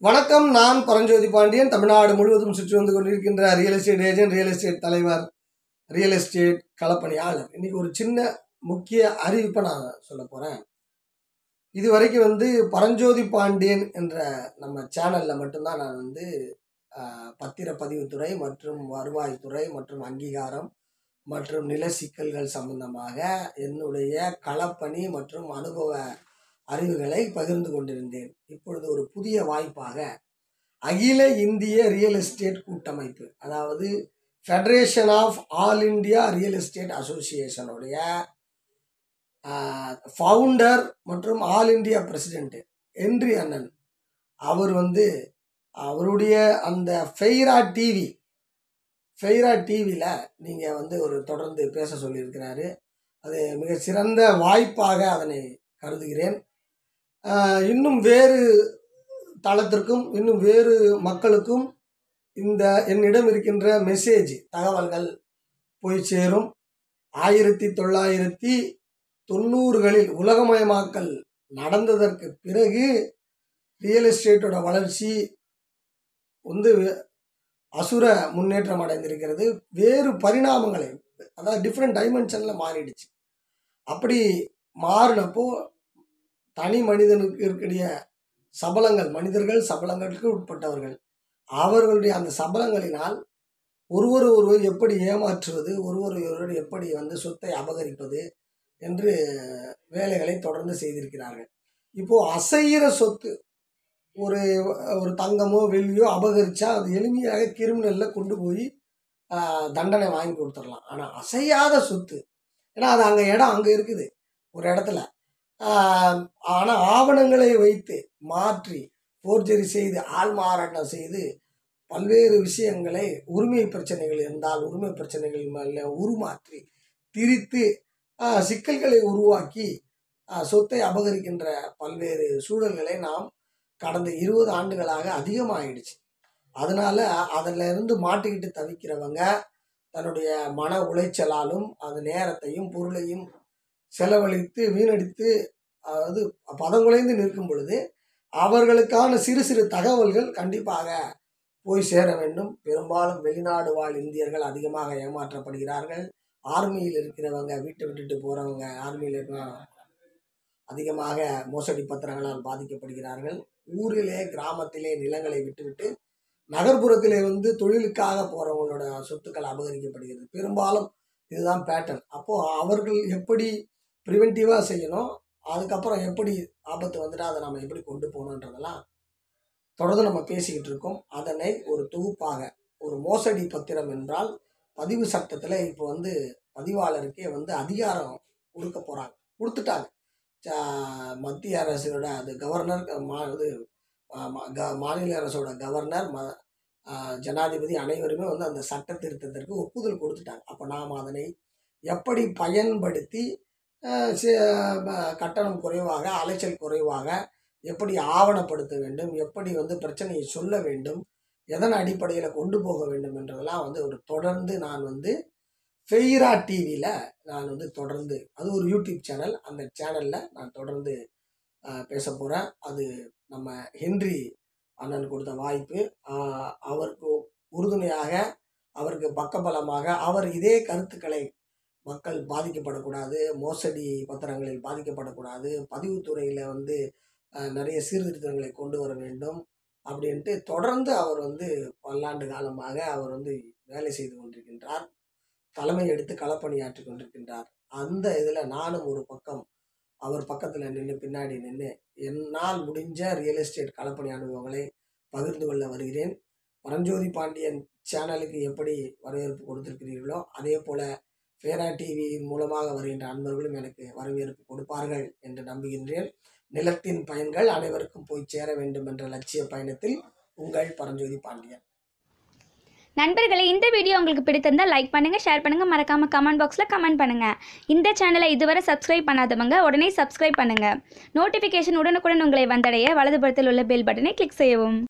வணக்கம் நான் பரஞ்சோதி பாண்டியன் தமிழ்நாடு முழுவதும் சுற்றி வந்து கொண்டிருக்கின்ற real estate agent real estate தலைவர் ரியல் எஸ்டேட் களப்பணியாளர் இன்னைக்கு ஒரு சின்ன முக்கிய அறிவிப்பை நான் சொல்ல போகிறேன் இது வரைக்கும் வந்து பரஞ்சோதி பாண்டியன் என்ற நம்ம சேனலில் மட்டும்தான் நான் வந்து ஆஹ், பத்திரப்பதிவுத்துறை மற்றும் வருவாய்த்துறை மற்றும் அங்கீகாரம் மற்றும் நில சிக்கல்கள் சம்பந்தமாக என்னுடைய களப்பணி மற்றும் அனுபவ அறிவுகளை பகிர்ந்து கொண்டிருந்தேன் இப்பொழுது ஒரு புதிய வாய்ப்பாக அகில இந்திய ரியல் எஸ்டேட் கூட்டமைப்பு அதாவது federation of all India real estate அசோசியேஷனுடைய ஃபவுண்டர் மற்றும் ஆல் இந்தியா பிரசிடென்ட் ஹென்றி அண்ணன் அவர் வந்து அவருடைய அந்த ஃபெய்ரா டிவி ஃபெய்ரா டிவியில் நீங்கள் வந்து ஒரு தொடர்ந்து பேச சொல்லியிருக்கிறாரு அது மிக சிறந்த வாய்ப்பாக அதனை கருதுகிறேன் ஆஹ் இன்னும் வேறு தளத்திற்கும் இன்னும் வேறு மக்களுக்கும் இந்த என்னிடம் இருக்கின்ற மெசேஜ் தகவல்கள் போய் சேரும் ஆயிரத்தி தொள்ளாயிரத்தி தொண்ணூறுகளில் உலகமயமாக்கல் நடந்ததற்கு பிறகு ரியல் எஸ்டேட்டோட வளர்ச்சி வந்து அசுர முன்னேற்றம் அடைந்திருக்கிறது வேறு பரிணாமங்களை அதாவது டிஃப்ரெண்ட் டைமென்ஷனில் மாறிடுச்சு அப்படி மாறினப்போ தனி மனிதனுக்கு இருக்கக்கூடிய சபலங்கள் மனிதர்கள் சபலங்களுக்கு உட்பட்டவர்கள் அவர்களுடைய அந்த சபலங்களினால் ஒருவர் ஒருவர் எப்படி ஏமாற்றுவது ஒருவர் ஒருவர் எப்படி வந்து சொத்தை அபகரிப்பது என்று வேலைகளை தொடர்ந்து செய்திருக்கிறார்கள் இப்போ அசைகிற சொத்து ஒரு ஒரு தங்கமோ வெள்ளியோ அபகரிச்சா அது எளிமையாக கிரிமினலில் கொண்டு போய் ஆஹ், தண்டனை வாங்கி கொடுத்துடலாம் ஆனால் அசையாத சொத்து ஏன்னா அது அங்கே இடம் அங்கே இருக்குது ஒரு இடத்துல ஆனால் ஆவணங்களை வைத்து மாற்றி ஃபோர்ஜரி செய்து ஆள்மாறாட்டம் செய்து பல்வேறு விஷயங்களை உரிமை பிரச்சனைகள் இருந்தால் உரிமை பிரச்சனைகள் மேல உருமாற்றி திரித்து ஆஹ், சிக்கல்களை உருவாக்கி ஆஹ், சொத்தை அபகரிக்கின்ற பல்வேறு சூழல்களை நாம் கடந்த இருபது ஆண்டுகளாக அதிகமாகிடுச்சு அதனால அதில் இருந்து மாட்டிக்கிட்டு தவிக்கிறவங்க தன்னுடைய மன உளைச்சலாலும் அது நேரத்தையும் பொருளையும் செலவழித்து வீணடித்து அதாவது பதங்குலைந்து நிற்கும் பொழுது அவர்களுக்கான சிறு சிறு தகவல்கள் கண்டிப்பாக போய் சேர வேண்டும் பெரும்பாலும் வெளிநாடு வாழ் இந்தியர்கள் அதிகமாக ஏமாற்றப்படுகிறார்கள் ஆர்மியில் இருக்கிறவங்க வீட்டை விட்டுட்டு போகிறவங்க ஆர்மியில் இருக்கிற அதிகமாக மோசடி பத்திரங்களால் பாதிக்கப்படுகிறார்கள் ஊரிலே கிராமத்திலே நிலங்களை விட்டுவிட்டு நகர்ப்புறத்திலே வந்து தொழிலுக்காக போகிறவங்களோட சொத்துக்கள் அபகரிக்கப்படுகிறது பெரும்பாலும் இதுதான் பேட்டர்ன் அப்போது அவர்கள் எப்படி ப்ரிவென்டிவாக செய்யணும் அதுக்கப்புறம் எப்படி ஆபத்து வந்துட்டால் அதை நம்ம எப்படி கொண்டு போகணுன்றதெல்லாம் தொடர்ந்து நம்ம பேசிக்கிட்டு இருக்கோம் அதனை ஒரு தொகுப்பாக ஒரு மோசடி பத்திரம் என்றால் பதிவு சட்டத்தில் இப்போ வந்து பதிவாளருக்கே வந்து அதிகாரம் கொடுக்க போகிறாங்க கொடுத்துட்டாங்க ச- மத்திய அரசோட அது கவர்னர் மா இது ஆ, மா- க- மாநில அரசோட கவர்னர் ம ஆ, ஜனாதிபதி அனைவருமே வந்து அந்த சட்ட திருத்தத்திற்கு ஒப்புதல் கொடுத்துட்டாங்க அப்போ நாம் அதனை எப்படி பயன்படுத்தி ஆ, சி- ப- கட்டணம் குறைவாக அலைச்சல் குறைவாக எப்படி ஆவணப்படுத்த வேண்டும் எப்படி வந்து பிரச்சனையை சொல்ல வேண்டும் எதன் அடிப்படையில் கொண்டு போக வேண்டும் என்றதெல்லாம் வந்து ஒரு தொடர்ந்து நான் வந்து ஃபெய்ரா டிவியில் நான் வந்து தொடர்ந்து அது ஒரு யூடியூப் சேனல் அந்த சேனலில் நான் தொடர்ந்து ஆஹ், பேச போகிறேன் அது நம்ம ஹென்றி அண்ணன் கொடுத்த வாய்ப்பு ஆஹ், அவருக்கு உறுதுணையாக அவருக்கு பக்கபலமாக அவர் இதே கருத்துக்களை மக்கள் பாதிக்கப்படக்கூடாது மோசடி பத்திரங்களில் பாதிக்கப்படக்கூடாது பதிவுத்துறையில் வந்து ஆஹ், நிறைய சீர்திருத்தங்களை கொண்டு வர வேண்டும் அப்படின்ட்டு தொடர்ந்து அவர் வந்து பல்லாண்டு காலமாக அவர் வந்து வேலை செய்து கொண்டிருக்கின்றார் தலைமை எடுத்து களப்பணியாற்றி கொண்டிருக்கின்றார் அந்த இதில் நானும் ஒரு பக்கம் அவர் பக்கத்தில் நின்று பின்னாடி நின்று என்னால் முடிஞ்ச ரியல் எஸ்டேட் களப்பணி அனுபவங்களை பகிர்ந்து கொள்ள வருகிறேன் பரஞ்சோதி பாண்டியன் சேனலுக்கு எப்படி வரவேற்பு கொடுத்திருக்கிறீர்களோ அதே போல ஃபேரா டிவி மூலமாக வருகின்ற அன்பர்களும் எனக்கு வரவேற்பு கொடுப்பார்கள் என்று நம்புகின்றேன் நிலத்தின் பயன்கள் அனைவருக்கும் போய் சேர வேண்டும் என்ற லட்சிய பயணத்தில் உங்கள் பரஞ்சோதி பாண்டியன் நண்பர்களே இந்த வீடியோ உங்களுக்கு பிடித்திருந்தால் லைக் பண்ணுங்கள் ஷேர் பண்ணுங்கள் மறக்காமல் கமெண்ட் பாக்ஸில் கமெண்ட் பண்ணுங்கள் இந்த சேனலை இதுவரை சப்ஸ்கிரைப் பண்ணாதவங்க உடனே சப்ஸ்கிரைப் பண்ணுங்கள் நோட்டிஃபிகேஷன் உடனுக்குடன் உங்களை வந்தடைய வலதுபுறத்தில் உள்ள பெல் பட்டனை கிளிக் செய்யவும்